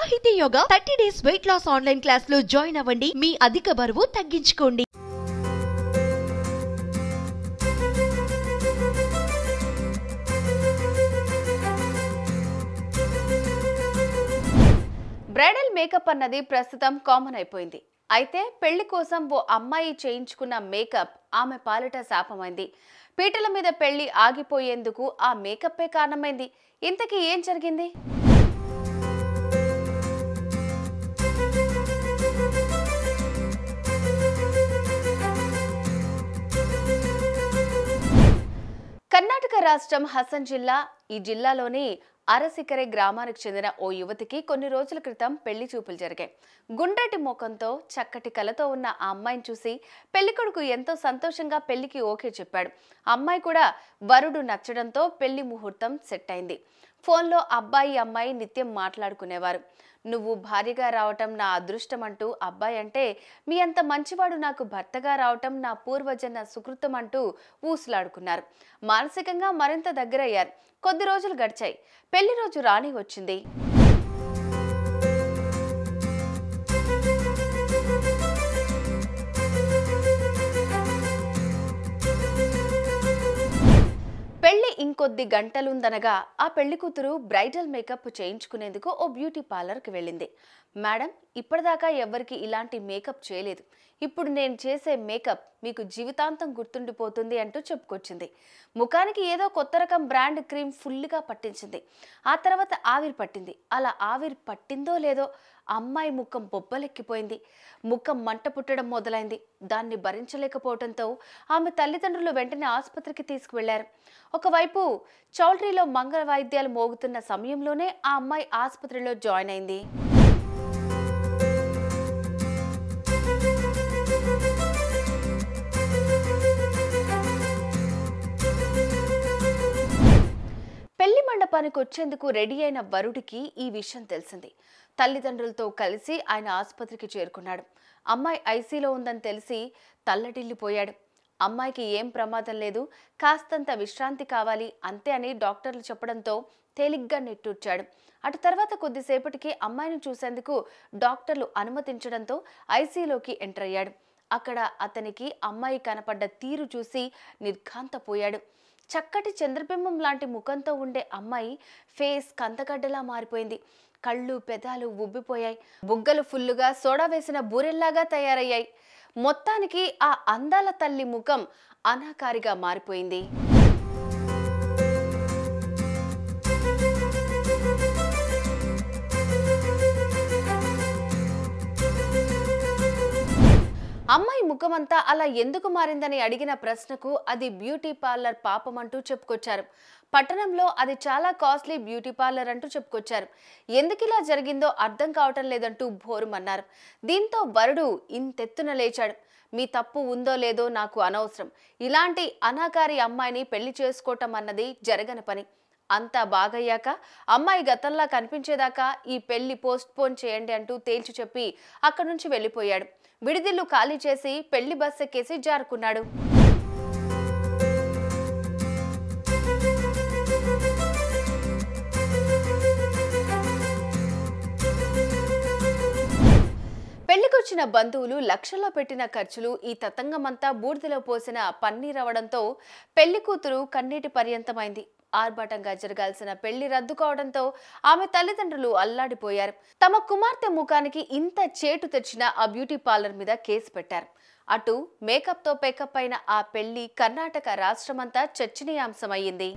సాహితీ yoga thirty days weight loss online class లో join అవ్వండి మీ అధిక బరువు తగ్గించుకోండి బ్రైడల్ మేకప్ అన్నది ప్రస్తుతం కామన్ అయిపోయింది అయితే పెళ్లి కోసం ఓ అమ్మాయి చేయించుకున్న మేకప్ ఆమె పాలిట శాపమైంది పీటల మీద పెళ్లి ఆగిపోయేందుకు ఆ మేకప్పే కారణమైంది ఇంతకీ ఏం జరిగింది కర్ణాటక రాష్ట్రం హసన్ జిల్లా ఈ జిల్లాలోని అరసికరే గ్రామానికి చెందిన ఓ యువతికి కొన్ని రోజుల క్రితం పెళ్లి చూపులు జరిగాయి గుండ్రటి ముఖంతో చక్కటి కలతో ఉన్న ఆ అమ్మాయిని చూసి పెళ్లికొడుకు ఎంతో సంతోషంగా పెళ్లికి ఓకే చెప్పాడు అమ్మాయి కూడా వరుడు నచ్చడంతో పెళ్లి ముహూర్తం సెట్ అయింది ఫోన్లో అబ్బాయి అమ్మాయి నిత్యం మాట్లాడుకునేవారు నువ్వు భార్యగా రావటం నా అదృష్టం అంటూ అబ్బాయి అంటే మీ అంత మంచివాడు నాకు భర్తగా రావటం నా పూర్వజన్మ సుకృతం అంటూ ఊసులాడుకున్నారు మానసికంగా మరింత దగ్గరయ్యారు కొద్ది రోజులు గడిచాయి పెళ్లి రోజు రాని వచ్చింది పెళ్లి ఇంకొద్ది గంటలుందనగా ఆ పెళ్లి కూతురు బ్రైడల్ మేకప్ చేయించుకునేందుకు ఓ బ్యూటీ పార్లర్కి వెళ్ళింది మేడం ఇప్పటిదాకా ఎవ్వరికి ఇలాంటి మేకప్ చేయలేదు ఇప్పుడు నేను చేసే మేకప్ మీకు జీవితాంతం గుర్తుండిపోతుంది అంటూ చెప్పుకొచ్చింది ముఖానికి ఏదో కొత్త రకం బ్రాండ్ క్రీమ్ ఫుల్గా పట్టించింది ఆ తర్వాత ఆవిరి పట్టింది అలా ఆవిరి పట్టిందో లేదో అమ్మాయి ముఖం బొబ్బలెక్కిపోయింది ముఖం మంట పుట్టడం మొదలైంది దాన్ని భరించలేకపోవడంతో ఆమె తల్లిదండ్రులు వెంటనే ఆసుపత్రికి తీసుకువెళ్లారు ఒకవైపు చౌల్ట్రీలో మంగళ వాయిద్యాలు మోగుతున్న సమయంలోనే ఆ అమ్మాయి ఆసుపత్రిలో జాయిన్ అయింది పెళ్లి మండపానికి వచ్చేందుకు రెడీ అయిన వరుడికి ఈ విషయం తెలిసింది తల్లిదండ్రులతో కలిసి ఆయన ఆసుపత్రికి చేరుకున్నాడు అమ్మాయి ఐసీలో ఉందని తెలిసి తల్లడిల్లిపోయాడు అమ్మాయికి ఏం ప్రమాదం లేదు కాస్తంత విశ్రాంతి కావాలి అంతే అని డాక్టర్లు చెప్పడంతో తేలిగ్గా నిట్టూర్చాడు అటు తర్వాత కొద్దిసేపటికి అమ్మాయిని చూసేందుకు డాక్టర్లు అనుమతించడంతో ఐసీలోకి ఎంటర్ అయ్యాడు అక్కడ అతనికి అమ్మాయి కనపడ్డ తీరు చూసి నిర్ఘాంతపోయాడు చక్కటి చంద్రబింబం లాంటి ముఖంతో ఉండే అమ్మాయి ఫేస్ కందగడ్డలా మారిపోయింది కళ్ళు పెదాలు ఉబ్బిపోయాయి బుగ్గలు ఫుల్లుగా సోడా వేసిన బూరెల్లాగా తయారయ్యాయి మొత్తానికి ఆ అందాల తల్లి ముఖం అనాకారిగా మారిపోయింది అమ్మాయి ముఖమంతా అలా ఎందుకు మారిందని అడిగిన ప్రశ్నకు అది బ్యూటీ పార్లర్ పాపం అంటూ చెప్పుకొచ్చారు పట్టణంలో అది చాలా కాస్ట్లీ బ్యూటీ పార్లర్ అంటూ చెప్పుకొచ్చారు ఎందుకు ఇలా జరిగిందో అర్థం కావటం లేదంటూ భోరుమన్నారు దీంతో వరుడు ఇంతెత్తున లేచాడు మీ తప్పు ఉందో లేదో నాకు అనవసరం ఇలాంటి అనాకారి అమ్మాయిని పెళ్లి చేసుకోవటం అన్నది జరగని పని అంతా బాగయ్యాక అమ్మాయి గతంలా కనిపించేదాకా ఈ పెళ్లి పోస్ట్ పోన్ చేయండి అంటూ తేల్చి చెప్పి అక్కడి నుంచి వెళ్ళిపోయాడు విడిదిల్లు ఖాళీ చేసి పెళ్లి బస్ ఎక్కేసి జారుకున్నాడు పెళ్లికొచ్చిన బంధువులు లక్షల్లో పెట్టిన ఖర్చులు ఈ తతంగమంతా బూడిదలో పోసిన పన్నీరవడంతో పెళ్లి కూతురు కన్నీటి పర్యంతమైంది ఆర్భాటంగా జరగాల్సిన పెళ్లి రద్దు కావడంతో ఆమె తల్లిదండ్రులు అల్లాడిపోయారు తమ కుమార్తె ముఖానికి ఇంత చేటు తెచ్చిన ఆ బ్యూటీ పార్లర్ మీద కేసు పెట్టారు అటు మేకప్తో పేకప్ అయిన ఆ పెళ్లి కర్ణాటక రాష్ట్రమంతా చర్చనీయాంశమయ్యింది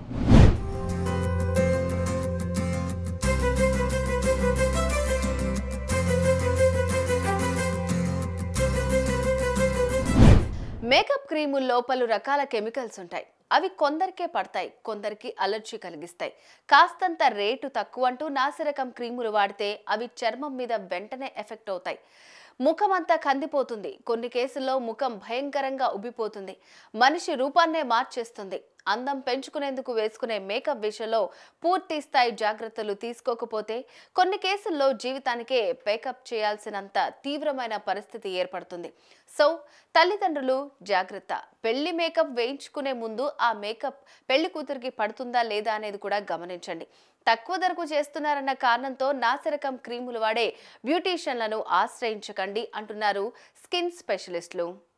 మేకప్ క్రీముల్లో పలు రకాల కెమికల్స్ ఉంటాయి అవి కొందరికే పడతాయి కొందరికి అలర్జీ కలిగిస్తాయి కాస్తంత రేటు తక్కువ అంటూ నాసిరకం క్రీములు వాడితే అవి చర్మం మీద వెంటనే ఎఫెక్ట్ అవుతాయి ముఖం అంతా కందిపోతుంది కొన్ని కేసుల్లో ముఖం భయంకరంగా ఉబ్బిపోతుంది మనిషి రూపాన్నే మార్చేస్తుంది అందం పెంచుకునేందుకు వేసుకునే మేకప్ విషయంలో పూర్తి స్థాయి జాగ్రత్తలు తీసుకోకపోతే కొన్ని కేసుల్లో జీవితానికే పేకప్ చేయాల్సినంత తీవ్రమైన పరిస్థితి ఏర్పడుతుంది సో తల్లిదండ్రులు జాగ్రత్త పెళ్లి మేకప్ వేయించుకునే ముందు ఆ మేకప్ పెళ్లి కూతురికి పడుతుందా లేదా అనేది కూడా గమనించండి తక్కువ ధరకు చేస్తున్నారన్న కారణంతో నాసిరకం క్రీములు వాడే బ్యూటీషియన్లను ఆశ్రయించకండి అంటున్నారు స్కిన్ స్పెషలిస్టులు